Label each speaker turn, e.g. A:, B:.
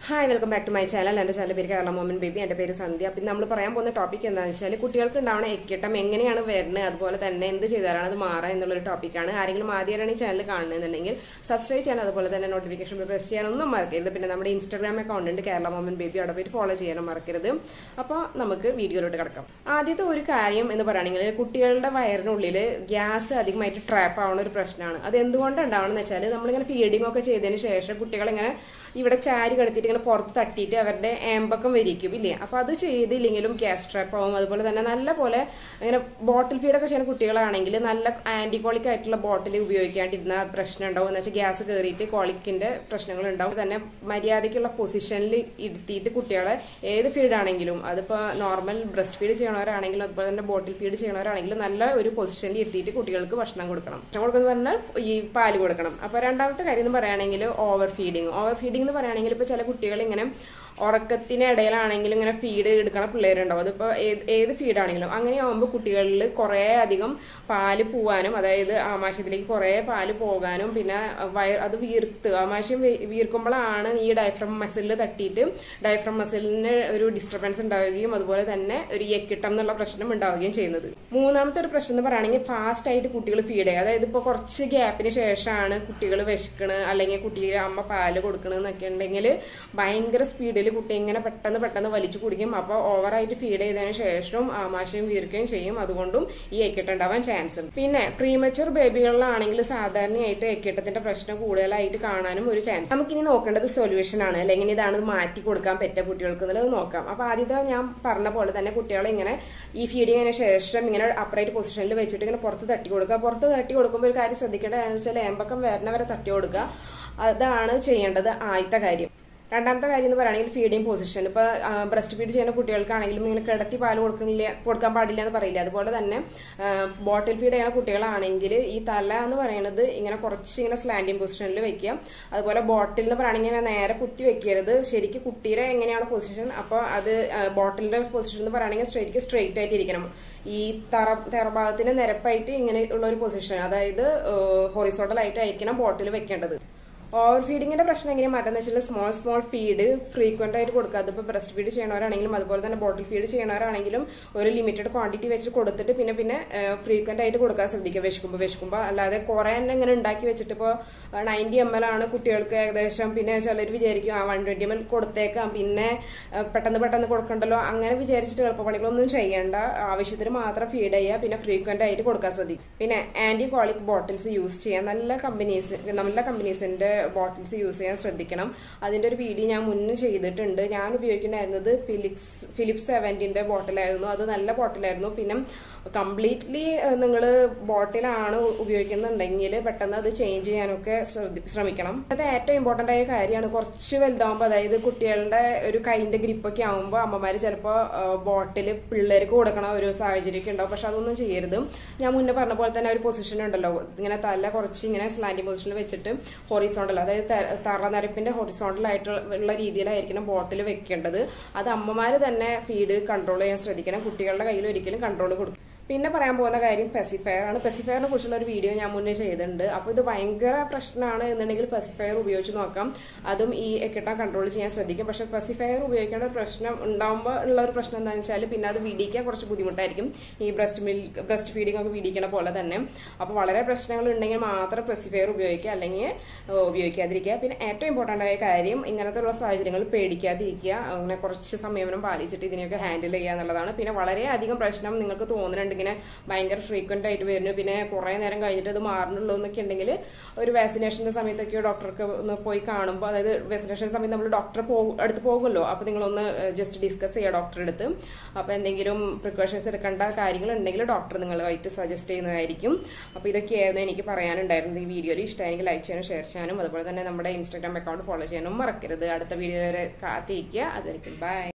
A: hi welcome back to my channel എൻ്റെ channel പേര് Kerala Moman baby എൻ്റെ പേര് സന്ധ്യ അപ്പം നമ്മൾ പറയാൻ പോകുന്ന ടോപ്പിക് എന്താണെന്ന് വെച്ചാൽ കുട്ടികൾക്ക് ഉണ്ടാവുന്ന എക്കിട്ടം എങ്ങനെയാണ് വരുന്നത് അതുപോലെ തന്നെ എന്ത് ചെയ്താലാണ് അത് മാറുക എന്നുള്ളൊരു ടോപ്പിക്കാണ് ആരെങ്കിലും ആദ്യമായാണ് ഈ ചാനൽ കാണുന്നുണ്ടെങ്കിൽ സബ്സ്ക്രൈബ് ചെയ്യാൻ അതുപോലെ തന്നെ നോട്ടിഫിക്കേഷൻ പ്രസ് ചെയ്യാനൊന്നും മറക്കരുത് പിന്നെ നമ്മുടെ ഇൻസ്റ്റാഗ്രാം അക്കൗണ്ട് ഉണ്ട് കേരള മോമൻ ബേബി അവിടെ പോയിട്ട് ഫോളോ ചെയ്യാനും മറക്കരുത് അപ്പോൾ നമുക്ക് വീഡിയോയിലോട്ട് കിടക്കാം ആദ്യത്തെ ഒരു കാര്യം എന്ന് പറയുകയാണെങ്കിൽ കുട്ടികളുടെ വയറിനുള്ളിൽ ഗ്യാസ് അധികമായിട്ട് ട്രാപ്പ് ആവുന്ന ഒരു പ്രശ്നമാണ് അത് എന്തുകൊണ്ടാണ് ഉണ്ടാവണമെന്ന് വെച്ചാൽ നമ്മളിങ്ങനെ ഫീഡിംഗ് ഒക്കെ ചെയ്തതിന് ശേഷം കുട്ടികളിങ്ങനെ ഇവിടെ ചാരി കടത്തിയിട്ട് ഇങ്ങനെ പുറത്ത് തട്ടിയിട്ട് അവരുടെ ഏമ്പക്കം വരിക്കും ഇല്ലേ അപ്പൊ അത് ചെയ്തില്ലെങ്കിലും ഗ്യാസ് ട്രാപ്പ് ആവും അതുപോലെ തന്നെ നല്ല പോലെ ഇങ്ങനെ ബോട്ടിൽ ഫീഡൊക്കെ ചെയ്യുന്ന കുട്ടികളാണെങ്കിൽ നല്ല ആന്റികോളിക് ആയിട്ടുള്ള ബോട്ടിൽ ഉപയോഗിക്കാണ്ടിരുന്ന പ്രശ്നം ഉണ്ടാവും എന്ന് വെച്ചാൽ ഗ്യാസ് കയറിയിട്ട് കോളിക്കിന്റെ പ്രശ്നങ്ങൾ ഉണ്ടാവും തന്നെ മര്യാദയ്ക്കുള്ള പൊസിഷനിൽ ഇരുത്തിയിട്ട് കുട്ടികളെ ഏത് ഫീഡാണെങ്കിലും അതിപ്പോൾ നോർമൽ ബ്രസ്റ്റ് ഫീഡ് ചെയ്യണവരാണെങ്കിലും അതുപോലെ തന്നെ ബോട്ടിൽ ഫീഡ് ചെയ്യണവരാണെങ്കിലും നല്ല ഒരു പൊസിഷനിൽ ഇരുത്തിയിട്ട് കുട്ടികൾക്ക് ഭക്ഷണം കൊടുക്കണം ഭക്ഷണം കൊടുക്കുന്നത് പറഞ്ഞാൽ ഈ പാല് കൊടുക്കണം അപ്പോൾ രണ്ടാമത്തെ കാര്യം എന്ന് പറയുകയാണെങ്കിൽ ഓവർ ഫീഡിങ് ഓവർ ഫീഡിംഗ് എന്ന് പറയുകയാണെങ്കിൽ ഇപ്പോൾ ചില കുട്ടികൾ ഇങ്ങനെ ഉറക്കത്തിന് ഇടയിലാണെങ്കിലും ഇങ്ങനെ ഫീഡ് എടുക്കണ പിള്ളേരുണ്ടാവും അതിപ്പോൾ ഏത് ഏത് ഫീഡാണെങ്കിലും അങ്ങനെ ആകുമ്പോൾ കുട്ടികളിൽ കുറേ അധികം പാല് പോവാനും അതായത് ആമാശയത്തിലേക്ക് കുറേ പാല് പോകാനും പിന്നെ വയർ അത് വീർത്ത് ആമാശയം വീർക്കുമ്പോഴാണ് ഈ ഡയഫ്രം മസിലിൽ തട്ടിയിട്ട് ഡയഫ്രം മസിലിന് ഒരു ഡിസ്റ്റർബൻസ് ഉണ്ടാവുകയും അതുപോലെ തന്നെ ഒരു എക്കിട്ടം എന്നുള്ള പ്രശ്നം ഉണ്ടാവുകയും ചെയ്യുന്നത് മൂന്നാമത്തെ ഒരു പ്രശ്നം എന്ന് പറയുകയാണെങ്കിൽ ഫാസ്റ്റ് ആയിട്ട് കുട്ടികൾ ഫീഡ് ചെയ്യുക അതായത് ഇപ്പോൾ കുറച്ച് ഗ്യാപ്പിന് ശേഷമാണ് കുട്ടികൾ വിശക്കണ് അല്ലെങ്കിൽ കുട്ടിയുടെ അമ്മ പാല് കൊടുക്കണമെന്നൊക്കെ ഉണ്ടെങ്കിൽ ഭയങ്കര സ്പീഡിൽ കുട്ടി ഇങ്ങനെ പെട്ടെന്ന് പെട്ടെന്ന് വലിച്ചു കുടിക്കും അപ്പോൾ ഓവറായിട്ട് ഫീഡ് ചെയ്തതിന് ശേഷം ആമാശയം വീർക്കുകയും ചെയ്യും അതുകൊണ്ടും ഈ എക്കിട്ടുണ്ടാവാൻ ചാൻസ് ഉണ്ട് പിന്നെ പ്രീമച്ചർ ബേബികളിലാണെങ്കിൽ സാധാരണയായിട്ട് എക്കിട്ടത്തിന്റെ പ്രശ്നം കൂടുതലായിട്ട് കാണാനും ഒരു ചാൻസ് നമുക്കിനി നോക്കേണ്ടത് സൊല്യൂഷൻ ആണ് അല്ലെങ്കിൽ ഇതാണ് മാറ്റി കൊടുക്കാൻ പറ്റുക കുട്ടികൾക്ക് എന്നുള്ളത് നോക്കാം അപ്പൊ ആദ്യത്തെ ഞാൻ പറഞ്ഞ പോലെ തന്നെ കുട്ടികളെ ഇങ്ങനെ ഈ ഫീഡിങ്ങിന് ശേഷം ഇങ്ങനെ അപ്രൈറ്റ് പൊസിഷനിൽ വെച്ചിട്ട് ഇങ്ങനെ പുറത്ത് തട്ടി കൊടുക്കുക പുറത്ത് തട്ടി കൊടുക്കുമ്പോൾ ഒരു കാര്യം ശ്രദ്ധിക്കേണ്ടത് എന്ന് വെച്ചാൽ ഏമ്പക്കം വരണവരെ തട്ടി കൊടുക്കുക അതാണ് ചെയ്യേണ്ടത് ആദ്യത്തെ കാര്യം രണ്ടാമത്തെ കാര്യം എന്ന് പറയുകയാണെങ്കിൽ ഫീഡിങ് പൊസിഷൻ ഇപ്പൊ ബ്രസ്റ്റ് ഫീഡ് ചെയ്യുന്ന കുട്ടികൾക്കാണെങ്കിലും ഇങ്ങനെ കിടത്തി പാല് കൊടുക്കണില്ല കൊടുക്കാൻ പാടില്ല എന്ന് പറയില്ല അതുപോലെ തന്നെ ബോട്ടിൽ ഫീഡ് ചെയ്യുന്ന കുട്ടികളാണെങ്കിൽ ഈ തല എന്ന് പറയുന്നത് ഇങ്ങനെ കുറച്ച് ഇങ്ങനെ സ്ലാൻഡിങ് പൊസിഷനിൽ വെക്കുക അതുപോലെ ബോട്ടിൽ എന്ന് പറയുകയാണെങ്കിൽ നേരെ കുത്തി വെക്കരുത് ശരിക്കും കുട്ടിയുടെ എങ്ങനെയാണ് പൊസിഷൻ അപ്പോൾ അത് ബോട്ടിലിന്റെ പൊസിഷൻ എന്ന് പറയുകയാണെങ്കിൽ സ്ട്രേറ്റ് സ്ട്രെയിറ്റ് ആയിട്ട് ഇരിക്കണം ഈ തറ തറഭാഗത്തിന് നിരപ്പായിട്ട് ഇങ്ങനെ ഉള്ള ഒരു പൊസിഷൻ അതായത് ഹൊറിസോണ്ടൽ ആയിട്ടായിരിക്കണം ബോട്ടിൽ വെക്കേണ്ടത് ഓവർ ഫീഡിങ്ങിന്റെ പ്രശ്നം എങ്ങനെ മാറ്റാന്ന് വെച്ചാൽ സ്മോൾ സ്മോൾ ഫീഡ് ഫ്രീക്വന്റ് ആയിട്ട് കൊടുക്കുക അതിപ്പോൾ ബ്രസ്റ്റ് ഫീഡ് ചെയ്യണവരാണെങ്കിലും അതുപോലെ തന്നെ ബോട്ടിൽ ഫീഡ് ചെയ്യണവരാണെങ്കിലും ഒരു ലിമിറ്റഡ് ക്വാണ്ടിറ്റി വെച്ച് കൊടുത്തിട്ട് പിന്നെ പിന്നെ ഫ്രീക്വന്റ് ആയിട്ട് കൊടുക്കാൻ ശ്രദ്ധിക്കുക വിശക്കുമ്പോൾ വിശക്കുമ്പോൾ അല്ലാതെ കുറെ തന്നെ ഇങ്ങനെ ഉണ്ടാക്കി വെച്ചിട്ട് ഇപ്പോൾ നയൻറ്റി എം എൽ ആണ് കുട്ടികൾക്ക് ഏകദേശം പിന്നെ ചിലർ വിചാരിക്കും ആ വൺ ട്വന്റി എം എൽ കൊടുത്തേക്കാം പിന്നെ പെട്ടെന്ന് പെട്ടെന്ന് കൊടുക്കണ്ടല്ലോ അങ്ങനെ വിചാരിച്ചിട്ട് എളുപ്പപ്പണികളൊന്നും ചെയ്യേണ്ട ആവശ്യത്തിന് മാത്രം ഫീഡ് ചെയ്യുക പിന്നെ ഫ്രീക്വന്റ് ആയിട്ട് കൊടുക്കാൻ ശ്രദ്ധിക്കും പിന്നെ ആന്റി കോളിക് ബോട്ടിൽസ് യൂസ് ചെയ്യാൻ നല്ല കമ്പനീസ് നല്ല കമ്പനീസിന്റെ ബോട്ടിൽസ് യൂസ് ചെയ്യാൻ ശ്രദ്ധിക്കണം അതിന്റെ ഒരു വീഡിയോ ഞാൻ മുന്നേ ചെയ്തിട്ടുണ്ട് ഞാൻ ഉപയോഗിക്കുന്നുണ്ടായിരുന്നത് ഫിലിപ്സ് ഫിലിപ്സ് സെവന്റിന്റെ ബോട്ടിലായിരുന്നു അത് നല്ല ബോട്ടിലായിരുന്നു പിന്നെ കംപ്ലീറ്റ്ലി നിങ്ങൾ ബോട്ടിലാണ് ഉപയോഗിക്കുന്നുണ്ടെങ്കിൽ പെട്ടെന്ന് അത് ചേഞ്ച് ചെയ്യാനൊക്കെ ശ്രമിക്കണം അത് ഏറ്റവും ഇമ്പോർട്ടന്റ് ആയ കാര്യമാണ് കുറച്ച് വലുതാവുമ്പോൾ അതായത് കുട്ടികളുടെ ഒരു കൈന്റെ ഗ്രിപ്പൊക്കെ ആവുമ്പോൾ അമ്മമാര് ചിലപ്പോൾ ബോട്ടിൽ പിള്ളേർക്ക് കൊടുക്കണ ഒരു സാഹചര്യമൊക്കെ ഉണ്ടാവും പക്ഷെ അതൊന്നും ചെയ്യരുത് ഞാൻ മുന്നേ പറഞ്ഞ പോലെ തന്നെ ഒരു പൊസിഷൻ ഉണ്ടല്ലോ ഇങ്ങനെ തല കുറച്ച് ഇങ്ങനെ സ്ലാൻഡിങ് പൊസിഷനിൽ വെച്ചിട്ട് ഹൊറിസോണ്ടൽ അതായത് തറനരപ്പിന്റെ ഹൊറിസോണ്ടൽ ആയിട്ടുള്ള രീതിയിലായിരിക്കണം ബോട്ടിൽ വെക്കേണ്ടത് അത് അമ്മമാര് തന്നെ ഫീഡ് കൺട്രോൾ ചെയ്യാൻ ശ്രദ്ധിക്കണം കുട്ടികളുടെ കയ്യിൽ ഒരിക്കലും കൺട്രോൾ കൊടുക്കും പിന്നെ പറയാൻ പോകുന്ന കാര്യം പെസിഫയർ ആണ് പെസിഫയറിനെ കുറിച്ചുള്ള ഒരു വീഡിയോ ഞാൻ മുന്നേ ചെയ്തിട്ടുണ്ട് അപ്പോൾ ഇത് ഭയങ്കര പ്രശ്നമാണ് എന്നുണ്ടെങ്കിൽ പെസിഫയർ ഉപയോഗിച്ച് നോക്കാം അതും ഈ എക്കിട്ട കൺട്രോൾ ചെയ്യാൻ ശ്രദ്ധിക്കും പക്ഷെ പെസിഫയർ ഉപയോഗിക്കേണ്ട ഒരു പ്രശ്നം ഉണ്ടാകുമ്പോൾ ഉള്ള ഒരു പ്രശ്നം എന്താണെന്ന് വെച്ചാൽ പിന്നെ അത് വിടിക്കാൻ കുറച്ച് ബുദ്ധിമുട്ടായിരിക്കും ഈ ബ്രസ്റ്റ് മിൽക്ക് ബ്രസ്റ്റ് ഫീഡിംഗ് ഒക്കെ വിടിക്കണ പോലെ തന്നെ അപ്പോൾ വളരെ പ്രശ്നങ്ങൾ ഉണ്ടെങ്കിൽ മാത്രം പെസിഫയർ ഉപയോഗിക്കുക അല്ലെങ്കിൽ ഉപയോഗിക്കാതിരിക്കുക പിന്നെ ഏറ്റവും ഇമ്പോർട്ടൻ്റ് ആയ കാര്യം ഇങ്ങനത്തെ ഉള്ള സാഹചര്യങ്ങൾ പേടിക്കാതിരിക്കുക അങ്ങനെ കുറച്ച് സംയമനം പാലിച്ചിട്ട് ഇതിനെയൊക്കെ ഹാൻഡിൽ ചെയ്യുക എന്നുള്ളതാണ് പിന്നെ വളരെയധികം പ്രശ്നം നിങ്ങൾക്ക് തോന്നുന്നുണ്ട് ഇങ്ങനെ ഭയങ്കര ഫ്രീക്വന്റ് ആയിട്ട് വരുന്നു പിന്നെ കുറെ നേരം കഴിഞ്ഞിട്ട് അത് മാറുന്നുള്ളൂ എന്നൊക്കെ ഉണ്ടെങ്കിൽ ഒരു വാക്സിനേഷന്റെ സമയത്തൊക്കെ ഡോക്ടർക്ക് ഒന്ന് പോയി കാണുമ്പോൾ അതായത് വാക്സിനേഷൻ സമയത്ത് നമ്മൾ ഡോക്ടറെ അടുത്ത് പോകുമല്ലോ അപ്പൊ നിങ്ങളൊന്ന് ജസ്റ്റ് ഡിസ്കസ് ചെയ്യുക ഡോക്ടറെ അടുത്ത് അപ്പൊ എന്തെങ്കിലും പ്രിക്കോഷൻസ് എടുക്കേണ്ട കാര്യങ്ങൾ ഉണ്ടെങ്കിൽ ഡോക്ടർ നിങ്ങളുമായിട്ട് സജസ്റ്റ് ചെയ്യുന്നതായിരിക്കും അപ്പൊ ഇതൊക്കെയായിരുന്നു എനിക്ക് പറയാനുണ്ടായിരുന്നത് ഈ വീഡിയോയിൽ ഇഷ്ടമായെങ്കിൽ ലൈക്ക് ചെയ്യാനും ഷെയർ ചെയ്യാനും അതുപോലെ തന്നെ നമ്മുടെ ഇൻസ്റ്റാഗ്രാം അക്കൗണ്ട് ഫോളോ ചെയ്യാനും മറക്കരുത് അടുത്ത വീഡിയോ വരെ കാത്തിരിക്കുക അതായിരിക്കും ബൈ